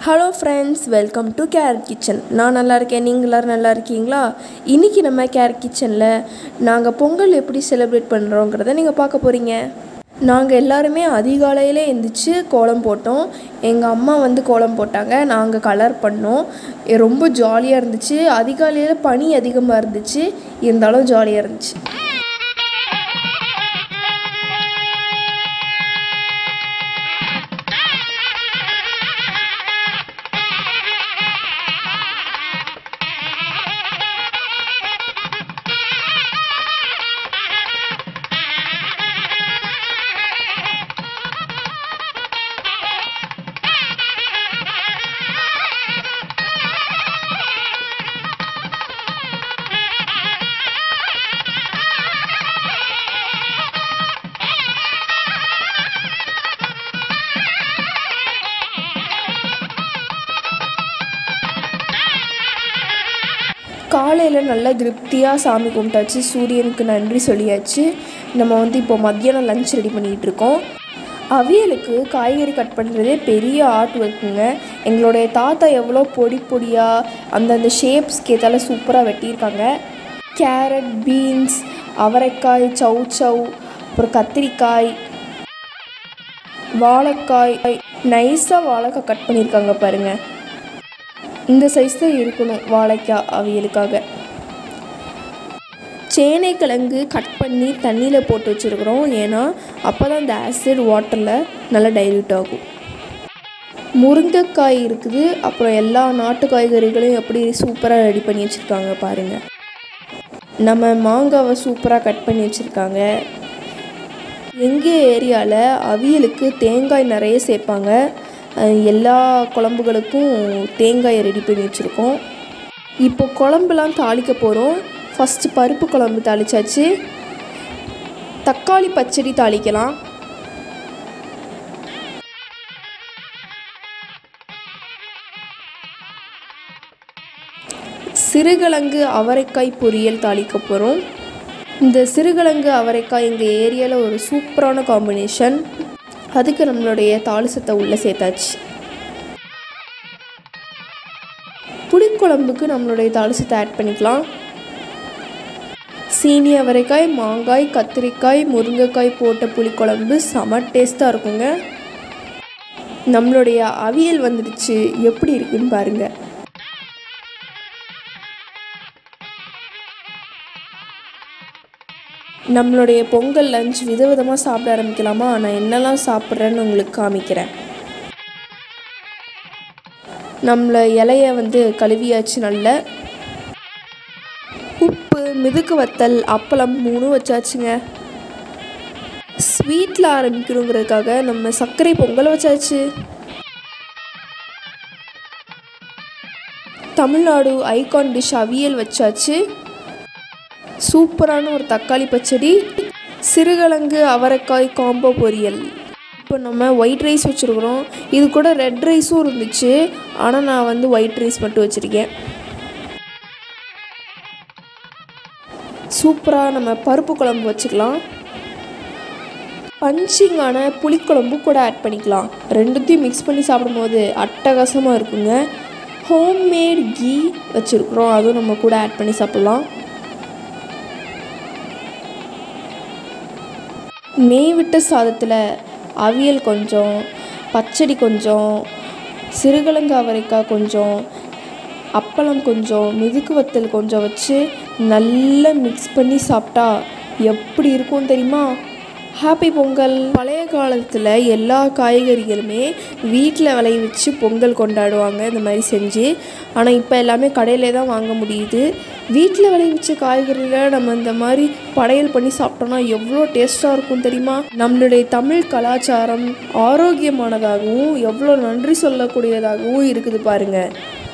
hello friends welcome to carrot kitchen நான் நல்லா இருக்கேன் நீங்கள் எல்லோரும் நல்லா இருக்கீங்களா இன்றைக்கி நம்ம கேரட் கிச்சனில் நாங்கள் பொங்கல் எப்படி செலிப்ரேட் பண்ணுறோங்கிறத நீங்கள் பார்க்க போகிறீங்க நாங்கள் எல்லாருமே அதிகாலையில் எழுந்திரிச்சு கோலம் போட்டோம் எங்கள் அம்மா வந்து கோலம் போட்டாங்க நாங்கள் கலர் பண்ணோம் எ- ரொம்ப ஜாலியாக இருந்துச்சு அதிகாலையில் பனி அதிகமாக இருந்துச்சு இருந்தாலும் ஜாலியாக இருந்துச்சு காலையில் நல்லா திருப்தியாக சாமி கும்பிட்டாச்சு சூரியனுக்கு நன்றி சொல்லியாச்சு நம்ம வந்து இப்போ மத்தியானம் லஞ்ச் ரெடி பண்ணிகிட்டு இருக்கோம் அவியலுக்கு காய்கறி கட் பண்ணுறதே பெரிய ஆர்ட் ஒர்க்குங்க எங்களுடைய தாத்தா எவ்வளோ பொடி பொடியாக அந்தந்த ஷேப்ஸ்க்கு ஏற்றால சூப்பராக வெட்டியிருக்காங்க கேரட் பீன்ஸ் அவரைக்காய் சவ் சவ் அப்புறம் கத்திரிக்காய் வாழைக்காய் நைஸாக வாழைக்காய் கட் பண்ணியிருக்காங்க பாருங்கள் இந்த சைஸ் தான் இருக்கணும் வாழைக்காய் அவியலுக்காக சேனைக்கிழங்கு கட் பண்ணி தண்ணியில் போட்டு வச்சுருக்குறோம் ஏன்னா அப்போ தான் இந்த ஆசிட் வாட்டரில் நல்லா டைல்யூட் ஆகும் முருங்கைக்காய் இருக்குது அப்புறம் எல்லா நாட்டு காய்கறிகளையும் எப்படி சூப்பராக ரெடி பண்ணி வச்சுருக்காங்க பாருங்கள் நம்ம மாங்காவை சூப்பராக கட் பண்ணி வச்சுருக்காங்க எங்கள் ஏரியாவில் அவியலுக்கு தேங்காய் நிறைய சேர்ப்பாங்க அஹ் எல்லா குழம்புகளுக்கும் தேங்காயை ரெடி பண்ணி வச்சுருக்கோம் இப்போ குழம்புலாம் தாளிக்க போகிறோம் ஃபஸ்ட்டு பருப்பு குழம்பு தாளிச்சாச்சு தக்காளி பச்சடி தாளிக்கலாம் சிறுகிழங்கு அவரைக்காய் பொரியல் தாளிக்க போகிறோம் இந்த சிறுகிழங்கு அவரைக்காய் எங்கள் ஏரியாவில் ஒரு சூப்பரான காம்பினேஷன் அதுக்கு நம்மளுடைய தாளிசத்தை உள்ளே சேர்த்தாச்சு புளிக்குழம்புக்கு நம்மளுடைய தாளிசத்தை ஆட் பண்ணிக்கலாம் சீனி அவரைக்காய் மாங்காய் கத்திரிக்காய் முருங்கைக்காய் போட்ட புளிக்குழம்பு செம டேஸ்ட்டாக இருக்குங்க நம்மளுடைய அவியல் வந்துடுச்சு எப்படி இருக்குன்னு பாருங்கள் நம்மளுடைய பொங்கல் லஞ்ச் விதவிதமாக சாப்பிட ஆரம்பிக்கலாமா நான் என்னெல்லாம் சாப்பிட்றேன்னு உங்களுக்கு காமிக்கிறேன் நம்மளை இலைய வந்து கழுவியாச்சு நல்ல உப்பு மிதுக்கு வத்தல் அப்பளம் மூணும் வச்சாச்சுங்க ஸ்வீட்டில் ஆரம்பிக்கணுங்கிறதுக்காக நம்ம சர்க்கரை பொங்கல் வச்சாச்சு தமிழ்நாடு ஐகான் டிஷ் அவியல் வச்சாச்சு சூப்பரான ஒரு தக்காளி பச்சடி சிறுகிழங்கு அவரைக்காய் காம்போ பொரியல் இப்போ நம்ம ஒயிட் ரைஸ் வச்சுருக்குறோம் இது கூட ரெட் ரைஸும் இருந்துச்சு ஆனால் நான் வந்து ஒயிட் ரைஸ் மட்டும் வச்சுருக்கேன் சூப்பராக நம்ம பருப்பு குழம்பு வச்சுக்கலாம் பஞ்சிங்கான புளிக்குழம்பு கூட ஆட் பண்ணிக்கலாம் ரெண்டுத்தையும் மிக்ஸ் பண்ணி சாப்பிடும்போது அட்டகாசமாக இருக்குங்க ஹோம்மேட் கீ வச்சுருக்குறோம் அதுவும் நம்ம கூட ஆட் பண்ணி சாப்பிட்லாம் நெய் விட்ட சாதத்தில் அவியல் கொஞ்சம் பச்சடி கொஞ்சம் சிறுகிழங்கு அவரைக்காய் கொஞ்சம் அப்பளம் கொஞ்சம் மிதுக்கு வத்தல் கொஞ்சம் வச்சு நல்லா மிக்ஸ் பண்ணி சாப்பிட்டா எப்படி இருக்கும் தெரியுமா ஹாப்பி பொங்கல் பழைய காலத்தில் எல்லா காய்கறிகளுமே வீட்டில் விளைய வச்சு பொங்கல் கொண்டாடுவாங்க இந்த மாதிரி செஞ்சு ஆனால் இப்போ எல்லாமே கடையிலே தான் வாங்க முடியுது வீட்டில் விளைய வச்ச காய்கறிகளை நம்ம இந்த மாதிரி படையல் பண்ணி சாப்பிட்டோம்னா எவ்வளோ டேஸ்ட்டாக இருக்கும் தெரியுமா நம்மளுடைய தமிழ் கலாச்சாரம் ஆரோக்கியமானதாகவும் எவ்வளோ நன்றி சொல்லக்கூடியதாகவும் இருக்குது பாருங்கள்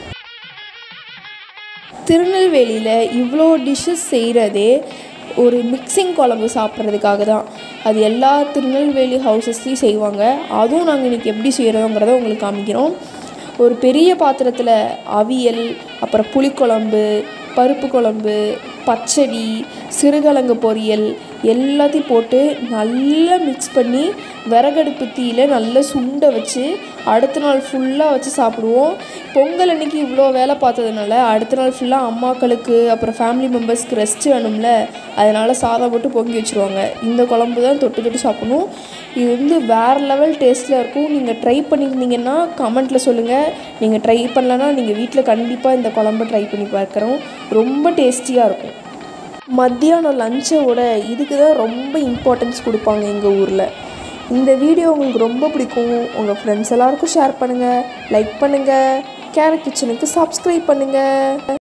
திருநெல்வேலியில் இவ்வளோ டிஷ்ஷஸ் செய்கிறதே ஒரு மிக்சிங் குழம்பு சாப்பிட்றதுக்காக தான் அது எல்லா திருநெல்வேலி ஹவுசஸ்லேயும் செய்வாங்க அதுவும் நாங்கள் இன்றைக்கி எப்படி செய்கிறோங்கிறத உங்களுக்கு காமிக்கிறோம் ஒரு பெரிய பாத்திரத்தில் அவியல் அப்புறம் புளிக்குழம்பு பருப்பு குழம்பு பச்சடி சிறுகிழங்கு பொரியல் எல்லாத்தையும் போட்டு நல்லா மிக்ஸ் பண்ணி விறகடுப்பு தீயில் நல்லா சுண்ட வச்சு அடுத்த நாள் ஃபுல்லாக வச்சு சாப்பிடுவோம் பொங்கல் அன்னைக்கு இவ்வளோ வேலை பார்த்ததுனால அடுத்த நாள் ஃபுல்லாக அம்மாக்களுக்கு அப்புறம் ஃபேமிலி மெம்பர்ஸ்க்கு ரெஸ்ட் வேணும்ல அதனால் சாதம் போட்டு பொங்கி வச்சுருவாங்க இந்த குழம்பு தான் தொட்டு தொட்டு சாப்பிடணும் இது வந்து வேறு லெவல் டேஸ்ட்டில் இருக்கும் நீங்கள் ட்ரை பண்ணியிருந்தீங்கன்னா கமெண்ட்டில் சொல்லுங்கள் நீங்கள் ட்ரை பண்ணலன்னா நீங்கள் வீட்டில் கண்டிப்பாக இந்த குழம்பு ட்ரை பண்ணி பார்க்குறோம் ரொம்ப டேஸ்டியாக இருக்கும் மத்தியானம் லஞ்சை விட இதுக்கு தான் ரொம்ப இம்பார்ட்டன்ஸ் கொடுப்பாங்க எங்கள் ஊரில் இந்த வீடியோ உங்களுக்கு ரொம்ப பிடிக்கும் உங்கள் ஃப்ரெண்ட்ஸ் எல்லாருக்கும் ஷேர் பண்ணுங்கள் லைக் பண்ணுங்கள் கேரட் கிச்சனுக்கு சப்ஸ்கிரைப் பண்ணுங்கள்